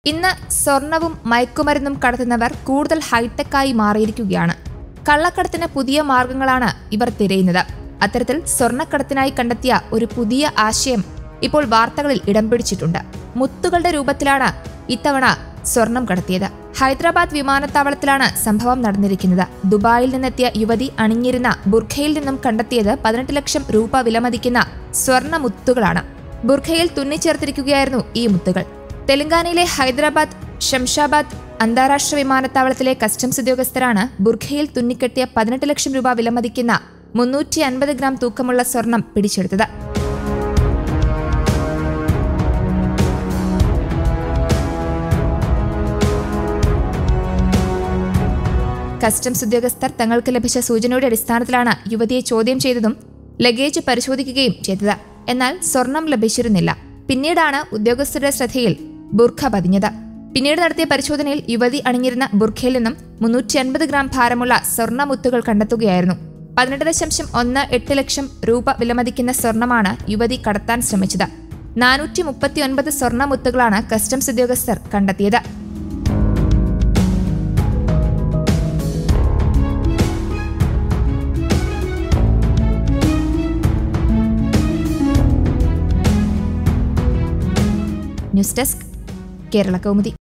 ഇന്ന് സ്വർണവും മയക്കുമരുന്നും കടത്തുന്നവർ കൂടുതൽ ഹൈടെക്കായി മാറിയിരിക്കുകയാണ് കള്ളക്കടത്തിന് പുതിയ മാർഗങ്ങളാണ് ഇവർ തിരയുന്നത് അത്തരത്തിൽ സ്വർണ്ണക്കടത്തിനായി കണ്ടെത്തിയ ഒരു പുതിയ ആശയം ഇപ്പോൾ വാർത്തകളിൽ ഇടം പിടിച്ചിട്ടുണ്ട് മുത്തുകളുടെ രൂപത്തിലാണ് ഇത്തവണ സ്വർണം കടത്തിയത് ഹൈദരാബാദ് വിമാനത്താവളത്തിലാണ് സംഭവം നടന്നിരിക്കുന്നത് ദുബായിൽ നിന്നെത്തിയ യുവതി അണിഞ്ഞിരുന്ന ബുർഖയിൽ നിന്നും കണ്ടെത്തിയത് പതിനെട്ട് ലക്ഷം രൂപ വിലമതിക്കുന്ന സ്വർണ്ണ മുത്തുകളാണ് ബുർഖയിൽ തുന്നിച്ചേർത്തിരിക്കുകയായിരുന്നു ഈ മുത്തുകൾ തെലങ്കാനയിലെ ഹൈദരാബാദ് ഷംഷാബാദ് അന്താരാഷ്ട്ര വിമാനത്താവളത്തിലെ കസ്റ്റംസ് ഉദ്യോഗസ്ഥരാണ് ബുർഖയിൽ തുന്നിക്കെട്ടിയ പതിനെട്ട് ലക്ഷം രൂപ വിലമതിക്കുന്ന മുന്നൂറ്റി അൻപത് ഗ്രാം തൂക്കമുള്ള സ്വർണം പിടിച്ചെടുത്തത് കസ്റ്റംസ് ഉദ്യോഗസ്ഥർ തങ്ങൾക്ക് ലഭിച്ച സൂചനയുടെ അടിസ്ഥാനത്തിലാണ് യുവതിയെ ചോദ്യം ചെയ്തതും ലഗേജ് പരിശോധിക്കുകയും ചെയ്തത് എന്നാൽ സ്വർണം ലഭിച്ചിരുന്നില്ല പിന്നീടാണ് ഉദ്യോഗസ്ഥരുടെ ശ്രദ്ധയിൽ ബുർഖ പതിഞ്ഞത് പിന്നീട് നടത്തിയ പരിശോധനയിൽ യുവതി അണിഞ്ഞിരുന്ന ബുർഖയിൽ നിന്നും മുന്നൂറ്റി അൻപത് ഗ്രാം ഭാരമുള്ള സ്വർണ്ണമുത്തുകൾ കണ്ടെത്തുകയായിരുന്നു പതിനെട്ട് ദശാംശം ഒന്ന് എട്ട് ലക്ഷം രൂപ വിലമതിക്കുന്ന സ്വർണമാണ് യുവതി കടത്താൻ ശ്രമിച്ചത് നാനൂറ്റി മുപ്പത്തി ഒൻപത് സ്വർണ്ണമുത്തുകളാണ് കസ്റ്റംസ് ഉദ്യോഗസ്ഥർ കണ്ടെത്തിയത് ന്യൂസ് ഡെസ്ക് കേരള കൗമുദി